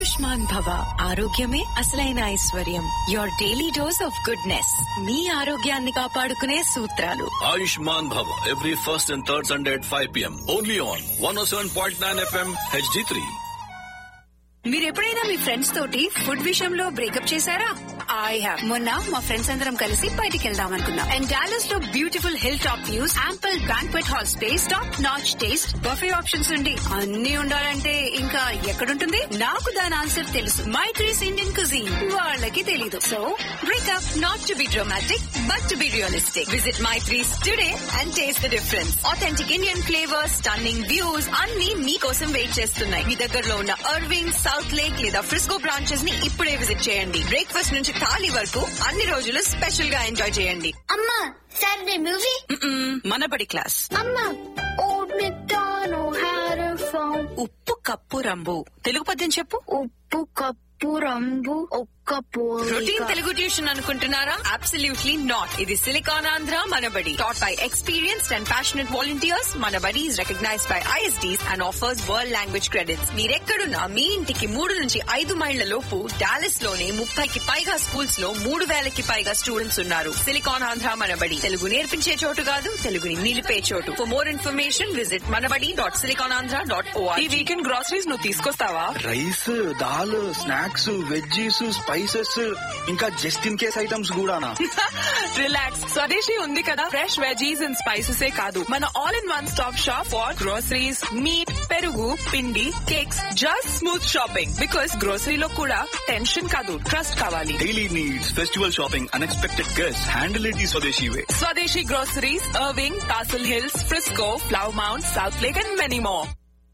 ఆయుష్మాన్ భవ ఆరోగ్యమే అసలైన ఐశ్వర్యం your daily dose of goodness మీ ఆరోగ్యాన్ని కాపాడుకునే సూత్రాలు Ayushman Bhava every first and third Sunday at 5 p.m. Only on 107.9 FM HD3. మీరు ఎప్పుడైనా మీ ఫ్రెండ్స్ తోటి ఫుడ్ విషయంలో బ్రేకప్ చేశారా ఐ హావ్ మొన్న మా ఫ్రెండ్స్ అందరం కలిసి బయటికి వెళ్దాం అనుకున్నాం అండ్ డాలస్ లో beautiful hill top views ample banquet hall space top notch taste buffet options ఉండి అన్ని ఉండాలంటే ఇంకా ఎక్కడుంటుంది నాకు దాని ఆన్సర్ తెలుసు మై ట్రీస్ ఇండియన్ కుజీన్ వాళ్ళకి తెలీదు so breakup not to be dramatic but to be realistic visit my trees today and taste the difference authentic Indian flavours stunning views అన్ని మీకోసం వెయిట్ చేస్తున్నాయి మీ దగ్గరలో ఉన్న అర్వింగ్ సౌత్ లేక్ లేదా Frisco branches ని ఇప్పుడే విజిట్ చేయండి బ్రేక్ఫాస్ట్ నుంచి థాలీ వరకు అన్ని రోజులు స్పెషల్ గా ఎంజాయ్ చేయండి అమ్మా Saturday movie? మ్మ్, మనబడి క్లాస్ అమ్మా Old MacDonald had a farm. ఉప్పు కప్పు రంబు తెలుగు పద్యం చెప్పు ఉప్పు కప్పు రంబు ఒక్క రొటీన్ పోలిక తెలుగు ట్యూషన్ అనుకుంటున్నారా అబ్సల్యూట్లీ నాట్ ఇది silicon Andhra Manabadi taught by experienced and passionate volunteers Manabadi is recognised by ISDs and offers world language credits మీరెక్కడున్నా మీ ఇంటికి మూడు నుంచి ఐదు మైళ్ల లోపు డాలస్ లోనే ముప్పైకి పైగా స్కూల్స్ లో మూడు వేలకి పైగా స్టూడెంట్స్ ఉన్నారు సిలికాన్ ఆంధ్ర మనబడి తెలుగు నేర్పించే చోటు కాదు తెలుగుని నిలిపే చోటు for more information visit Manabadi dot silicon Andhra dot ఈ వీకెండ్ గ్రాసరీస్ నువ్వు తీసుకొస్తావా rice dal snacks veggies spices ఇంకా జస్ట్ ఇన్ కేస్ ఐటమ్స్ కూడానా రిలాక్స్ స్వదేశీ ఉంది కదా ఫ్రెష్ వెజీస్ అండ్ స్పైసెస్ కాదు మన all in one stop shop for groceries meat పెరుగు పిండి cakes just smooth shopping because గ్రోసరీలో కూడా టెన్షన్ కాదు ట్రస్ట్ కావాలి Daily needs, festival shopping, unexpected guests. Handle it the Swadeshi way. Swadeshi groceries Irving Castle Hills Frisco Flower Mound South Lake and many more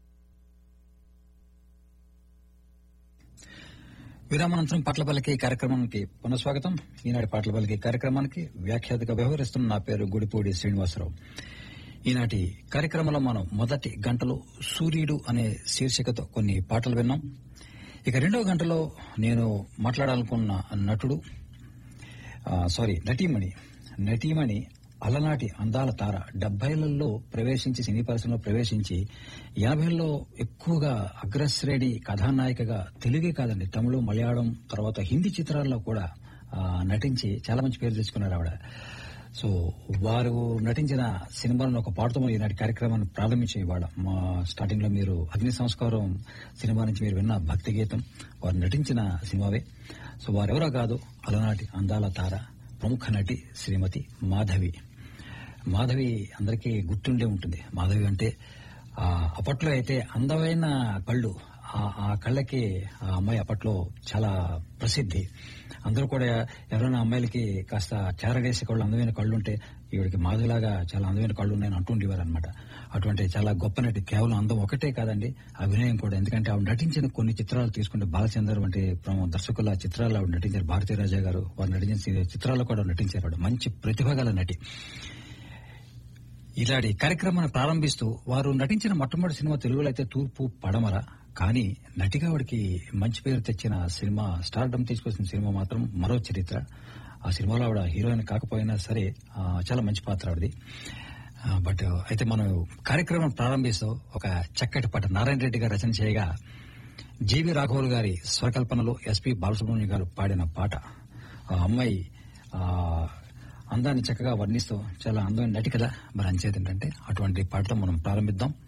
విరామానంతరం పాటల పలికి కార్యక్రమానికి పునఃస్వాగతం ఈనాటి పాటల పలికి కార్యక్రమానికి వ్యాఖ్యాతగా వ్యవహరిస్తున్న నా పేరు గుడిపూడి శ్రీనివాసరావు ఈనాటి కార్యక్రమంలో మనం మొదటి గంటలో సూర్యుడు అనే శీర్షికతో కొన్ని పాటలు విన్నాం ఇక రెండవ గంటలో నేను మాట్లాడాలనుకున్న నటుడు ఆ, సారీ నటీమణి నటీమణి అలనాటి అందాల తార డెబ్బైలలో ప్రవేశించి సినీ పరిశ్రమలో ప్రవేశించి ఎనభైలో ఎక్కువగా అగ్రశ్రేణి కథానాయికగా తెలుగే కాదండి తమిళ మలయాళం తర్వాత హిందీ చిత్రాల్లో కూడా ఆ, నటించి చాలా మంచి పేరు తెచ్చుకున్నారు ఆవిడ సో వారు నటించిన సినిమాలను ఒక పాటతో మనం ఈనాటి కార్యక్రమాన్ని ప్రారంభించే ఇవాళ మా స్టార్టింగ్ లో మీరు అగ్ని సంస్కారం సినిమా నుంచి మీరు విన్న భక్తి గీతం వారు నటించిన సినిమావే సో వారెవరో కాదు అలనాటి అందాల తార ప్రముఖ నటి శ్రీమతి మాధవి మాధవి అందరికీ గుర్తుండే ఉంటుంది మాధవి అంటే ఆ, అప్పట్లో అయితే అందమైన కళ్ళు ఆ- ఆ కళ్ళకి ఆ అమ్మాయి అప్పట్లో చాలా ప్రసిద్ధి అందరూ కూడా ఎవరైనా అమ్మాయిలకి కాస్త చారడేసే కళ్ళు అందమైన కళ్ళు ఉంటే ఈవిడికి మాధవిలాగా చాలా అందమైన కళ్ళు ఉన్నాయని అంటుండేవారు అనమాట అటువంటి చాలా గొప్ప నటి కేవలం అందం ఒకటే కాదండి అభినయం కూడా ఎందుకంటే ఆవిడ నటించిన కొన్ని చిత్రాలు తీసుకుంటే బాలచందర్ వంటి ప్రముఖ దర్శకుల చిత్రాలు ఆవిడ నటించారు భారతీ రాజా గారు వారు నటించిన చిత్రాల్లో కూడా నటించారు ఆవిడ మంచి ప్రతిభ గల నటి ఇలాంటి కార్యక్రమాన్ని ప్రారంభిస్తూ వారు నటించిన మొట్టమొదటి సినిమా తెలుగులో అయితే తూర్పు పడమర కానీ నటిగా వాడికి మంచి పేరు తెచ్చిన సినిమా స్టార్డమ్ తీసుకొచ్చిన సినిమా మాత్రం మరో చరిత్ర ఆ సినిమాలో ఆవిడ హీరోయిన్ కాకపోయినా సరే ఆ, చాలా మంచి పాత్ర ఆవిడది ఆ, బట్ అయితే మనం కార్యక్రమం ప్రారంభిస్తూ ఒక చక్కటి పాట నారాయణ రెడ్డి గారు రచన చేయగా జీవి రాఘవులు గారి స్వరకల్పనలో ఎస్పి బాలసుబ్రహ్మణ్యం గారు పాడిన పాట ఆ అమ్మాయి ఆ అందాన్ని చక్కగా వర్ణిస్తూ చాలా అందమైన నటి కదా మరి అంచేది ఏంటంటే అటువంటి పాటతో మనం ప్రారంభిద్దాం